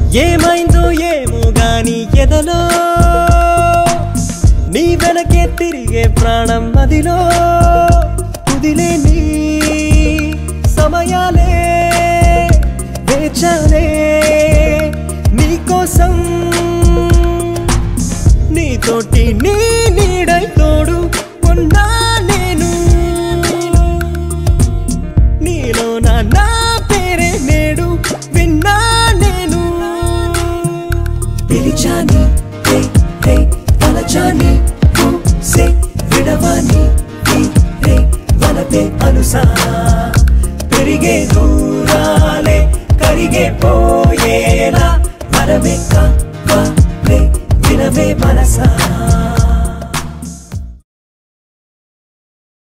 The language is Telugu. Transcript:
ఏమైందో ఏమో గాని ఎదలో నీ వెనకే తిరిగే ప్రాణం మదిలో కుదిలే నీ సమయాలే వేచాలే నీకోసం నీతోటి నీ నీడై తోడు ఉన్నా నేను నీలో నా నా పేరే నేడు విన్నా నేను పిలిచాని హే హే తలచాని సే విడవాని హే హే వలపే అనుసా పెరిగే దూరాలే కరిగే పోయేలా వరమే కావే వినవే మనసా